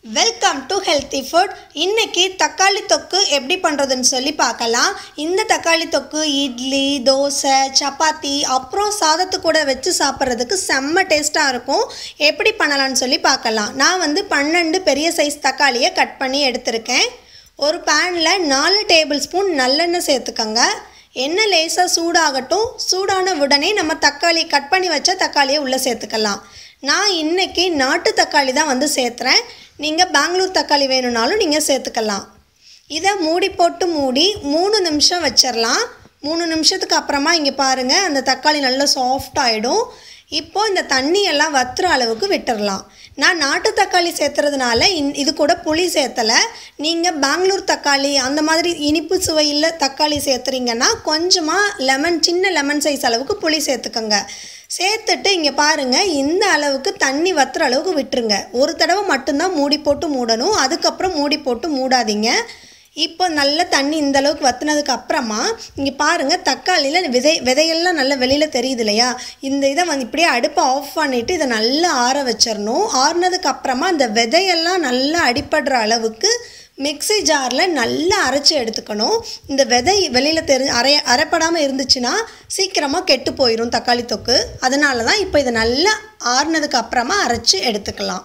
welcome to healthy food இன்னைக்கு தக்காளி தொக்கு எப்படி பண்ணுறதுன்னு சொல்லி பார்க்கலாம் இந்த தக்காளி தொக்கு இட்லி தோசை சப்பாத்தி அப்புறம் சாதத்து கூட வச்சு சாப்பிட்றதுக்கு செம்ம டேஸ்ட்டாக இருக்கும் எப்படி பண்ணலாம்னு சொல்லி பார்க்கலாம் நான் வந்து பன்னெண்டு பெரிய சைஸ் தக்காளியை கட் பண்ணி எடுத்திருக்கேன் ஒரு பேனில் நாலு டேபிள் ஸ்பூன் நல்லெண்ணெய் சேர்த்துக்கோங்க எண்ணெய் லேசாக சூடாகட்டும் சூடான உடனே நம்ம தக்காளி கட் பண்ணி வச்ச தக்காளியை உள்ளே சேர்த்துக்கலாம் நான் இன்னைக்கு நாட்டு தக்காளி தான் வந்து சேர்த்துறேன் நீங்கள் பெங்களூர் தக்காளி வேணும்னாலும் நீங்கள் சேர்த்துக்கலாம் இதை மூடி போட்டு மூடி மூணு நிமிஷம் வச்சிடலாம் மூணு நிமிஷத்துக்கு அப்புறமா இங்கே பாருங்கள் அந்த தக்காளி நல்லா சாஃப்ட் ஆகிடும் இப்போ இந்த தண்ணி எல்லாம் வத்துற அளவுக்கு விட்டுறலாம் நான் நாட்டு தக்காளி சேர்த்துறதுனால இன் இது கூட புளி சேர்த்தலை நீங்கள் பெங்களூர் தக்காளி அந்த மாதிரி இனிப்பு சுவையில் தக்காளி சேர்த்துறீங்கன்னா கொஞ்சமாக லெமன் சின்ன லெமன் சைஸ் அளவுக்கு புளி சேர்த்துக்கோங்க சேர்த்துட்டு இங்கே பாருங்கள் இந்த அளவுக்கு தண்ணி வத்துற அளவுக்கு விட்டுருங்க ஒரு தடவை மட்டும்தான் மூடி போட்டு மூடணும் அதுக்கப்புறம் மூடி போட்டு மூடாதீங்க இப்போ நல்ல தண்ணி இந்த அளவுக்கு வத்துனதுக்கு அப்புறமா இங்கே பாருங்கள் தக்காளியில் விதை விதையெல்லாம் நல்லா வெளியில் தெரியுது இல்லையா இந்த இதை வந்து இப்படியே அடுப்பை ஆஃப் பண்ணிவிட்டு இதை நல்லா ஆற வச்சிடணும் ஆறுனதுக்கு அப்புறமா இந்த விதையெல்லாம் நல்லா அடிப்படுற அளவுக்கு மிக்ஸி ஜாரில் நல்லா அரைச்சி எடுத்துக்கணும் இந்த விதை வெளியில் தெரி அரை அரைப்படாமல் இருந்துச்சுன்னா சீக்கிரமாக கெட்டு போயிடும் தக்காளி தொக்கு அதனால தான் இப்போ இதை நல்லா ஆறுனதுக்கு அப்புறமா அரைச்சி எடுத்துக்கலாம்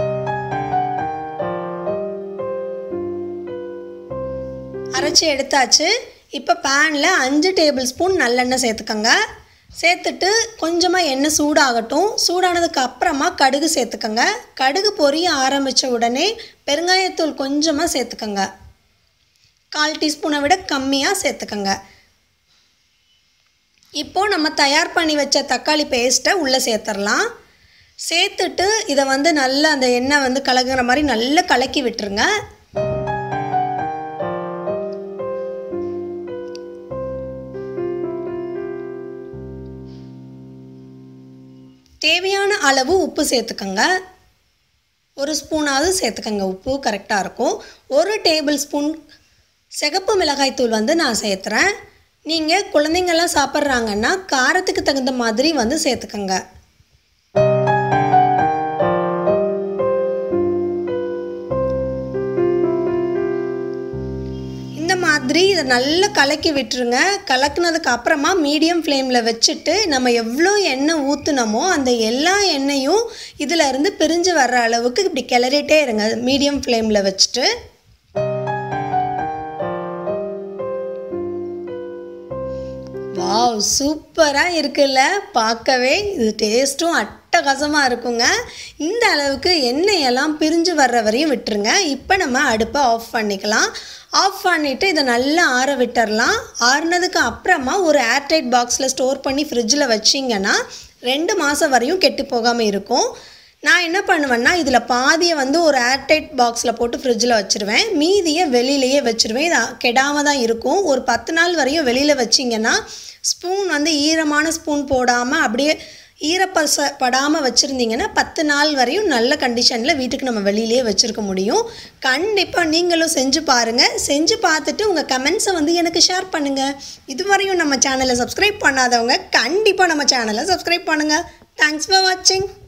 அரைச்சி எடுத்தாச்சு இப்போ பேனில் அஞ்சு டேபிள் ஸ்பூன் நல்லெண்ணெய் சேர்த்துக்கோங்க சேர்த்துட்டு கொஞ்சமாக எண்ணெய் சூடாகட்டும் சூடானதுக்கு அப்புறமா கடுகு சேர்த்துக்கோங்க கடுகு பொரிய ஆரம்பித்த உடனே பெருங்காயத்தூள் கொஞ்சமாக சேர்த்துக்கோங்க கால் டீஸ்பூனை விட கம்மியாக சேர்த்துக்கோங்க இப்போது நம்ம தயார் பண்ணி வச்ச தக்காளி பேஸ்ட்டை உள்ளே சேர்த்துடலாம் சேர்த்துட்டு இதை வந்து நல்லா அந்த எண்ணெய் வந்து கலகுற மாதிரி நல்லா கலக்கி விட்டுருங்க தேவையான அளவு உப்பு சேர்த்துக்கோங்க ஒரு ஸ்பூனாவது சேர்த்துக்கோங்க உப்பு கரெக்டாக இருக்கும் ஒரு டேபிள் ஸ்பூன் சிகப்பு மிளகாய் தூள் வந்து நான் சேர்த்துறேன் நீங்கள் குழந்தைங்கள்லாம் சாப்பிட்றாங்கன்னா காரத்துக்கு தகுந்த மாதிரி வந்து சேர்த்துக்கோங்க இந்த மாதிரி இதை நல்லா கலக்கி விட்டுருங்க கலக்குனதுக்கு அப்புறமா மீடியம் ஃப்ளேமில் வச்சுட்டு நம்ம எவ்வளோ எண்ணெய் ஊற்றுனமோ அந்த எல்லா எண்ணெயும் இதில் இருந்து பிரிஞ்சு வர்ற அளவுக்கு இப்படி கிளறிட்டே இருங்க மீடியம் ஃப்ளேமில் வச்சுட்டு வாவ் சூப்பராக இருக்குல்ல பார்க்கவே இது டேஸ்ட்டும் அட்டகாசமாக இருக்குங்க இந்த அளவுக்கு எண்ணெயெல்லாம் பிரிஞ்சு வர்ற வரையும் விட்டுருங்க இப்போ நம்ம அடுப்பை ஆஃப் பண்ணிக்கலாம் ஆஃப் பண்ணிவிட்டு இதை நல்லா ஆற விட்டுறலாம் ஆறுனதுக்கு அப்புறமா ஒரு ஏர்டைட் பாக்ஸில் ஸ்டோர் பண்ணி ஃப்ரிட்ஜில் வச்சிங்கன்னா ரெண்டு மாதம் வரையும் கெட்டு போகாமல் இருக்கும் நான் என்ன பண்ணுவேன்னா இதில் பாதியை வந்து ஒரு ஏர்டைட் பாக்ஸில் போட்டு ஃப்ரிட்ஜில் வச்சுருவேன் மீதியை வெளியிலேயே வச்சுருவேன் இது கெடாமல் தான் இருக்கும் ஒரு பத்து நாள் வரையும் வெளியில் வச்சிங்கன்னா ஸ்பூன் வந்து ஈரமான ஸ்பூன் போடாமல் அப்படியே ஈரப்பச படாமல் வச்சுருந்தீங்கன்னா பத்து நாள் வரையும் நல்ல கண்டிஷனில் வீட்டுக்கு நம்ம வெளியிலேயே வச்சுருக்க முடியும் கண்டிப்பாக நீங்களும் செஞ்சு பாருங்கள் செஞ்சு பார்த்துட்டு உங்கள் கமெண்ட்ஸை வந்து எனக்கு ஷேர் பண்ணுங்கள் இதுவரையும் நம்ம சேனலை சப்ஸ்கிரைப் பண்ணாதவங்க கண்டிப்பாக நம்ம சேனலை சப்ஸ்கிரைப் பண்ணுங்கள் தேங்க்ஸ் ஃபார் வாட்சிங்